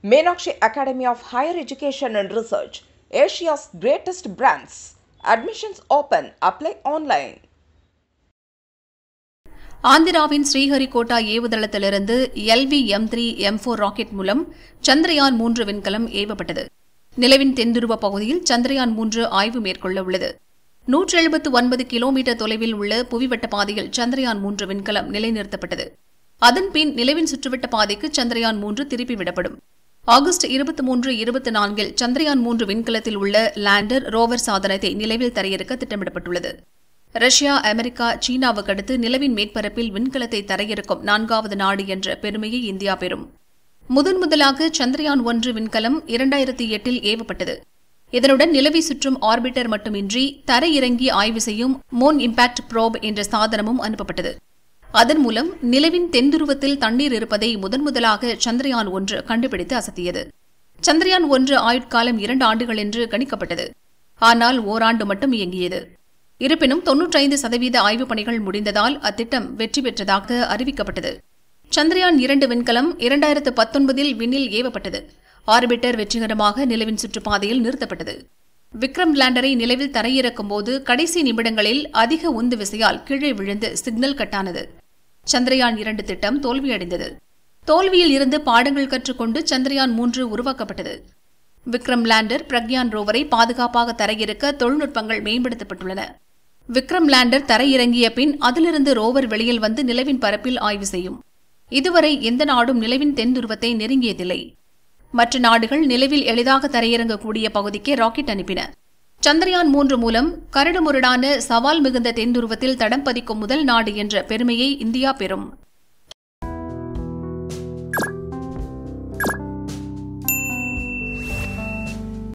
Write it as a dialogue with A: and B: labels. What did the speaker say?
A: Meenakshi Academy of Higher Education and Research, Asia's greatest brands. Admissions open. Apply online.
B: ஆந்திராவின் ஸ்ரீஹரிகோட்டா ஏவுதளத்திலிருந்து L V M three M four rocket மூலம் சந்திரயான் மூன்று விண்கலம் ஏவப்பட்டது நிலவின் தென்துருவ பகுதியில் சந்திரயான் மூன்று ஆய்வு மேற்கொள்ள உள்ளது நூற்று எழுபத்து ஒன்பது கிலோமீட்டர் தொலைவில் உள்ள புவிவட்ட பாதையில் சந்திரயான் மூன்று விண்கலம் நிலைநிறுத்தப்பட்டது அதன்பின் நிலவின் சுற்றுவட்ட பாதைக்கு சந்திரயான் மூன்று திருப்பி விடப்படும் ஆகஸ்ட் இருபத்தி மூன்று இருபத்தி நான்கில் சந்திரயான் மூன்று விண்கலத்தில் உள்ள லேண்டர் ரோவர் சாதனத்தை நிலவில் தரையிறக்க திட்டமிடப்பட்டுள்ளது ரஷ்யா அமெரிக்கா சீனாவுக்கு அடுத்து நிலவின் மேற்பரப்பில் விண்கலத்தை தரையிறக்கும் நான்காவது நாடு என்ற பெருமையை இந்தியா பெறும் முதன் முதலாக சந்திரயான் ஒன்று விண்கலம் இரண்டாயிரத்தி எட்டில் ஏவப்பட்டது இதனுடன் நிலவை சுற்றும் ஆர்பிட்டர் மட்டுமின்றி தரையிறங்கி ஆய்வு செய்யும் மோன் இம்பாக்ட் ப்ரோப் என்ற சாதனமும் அனுப்பப்பட்டது அதன் மூலம் நிலவின் தென்துருவத்தில் தண்ணீர் இருப்பதை முதன் முதலாக சந்திரயான் ஒன்று கண்டுபிடித்து அசத்தியது சந்திரயான் ஒன்று ஆயுட்காலம் இரண்டு ஆண்டுகள் என்று கணிக்கப்பட்டது ஆனால் ஓராண்டு மட்டும் இயங்கியது இருப்பினும் தொன்னூற்றைந்து சதவீத ஆய்வுப் பணிகள் முடிந்ததால் அத்திட்டம் வெற்றி பெற்றதாக அறிவிக்கப்பட்டது சந்திரயான் இரண்டு விண்கலம் இரண்டாயிரத்து பத்தொன்பதில் விண்ணில் ஏவப்பட்டது ஆர்பிட்டர் வெற்றிகரமாக நிலவின் சுற்றுப்பாதையில் நிறுத்தப்பட்டது விக்ரம் லேண்டரை நிலவில் தரையிறக்கும் போது கடைசி நிமிடங்களில் அதிக உந்து விசையால் கீழே விழுந்து சிக்னல் கட்டானது சந்திரயான் இரண்டு திட்டம் தோல்வியடைந்தது தோல்வியில் இருந்து பாடங்கள் கற்றுக்கொண்டு சந்திரயான் மூன்று உருவாக்கப்பட்டது விக்ரம் லேண்டர் பிரக்யான் ரோவரை பாதுகாப்பாக தரையிறக்க தொழில்நுட்பங்கள் மேம்படுத்தப்பட்டுள்ளன விக்ரம் லேண்டர் தரையிறங்கிய பின் அதிலிருந்து ரோவர் வெளியில் வந்து நிலவின் பரப்பில் ஆய்வு செய்யும் இதுவரை எந்த நாடும் நிலவின் தென் துருவத்தை நெருங்கியதில்லை மற்ற நாடுகள் நிலவில் எளிதாக தரையிறங்கக்கூடிய பகுதிக்கு ராக்கெட் அனுப்பின சந்திரயான் மூன்று மூலம் கரடுமுரடான சவால் மிகுந்த தென் துருவத்தில் தடம் பதிக்கும் முதல் நாடு என்ற பெருமையை இந்தியா பெறும்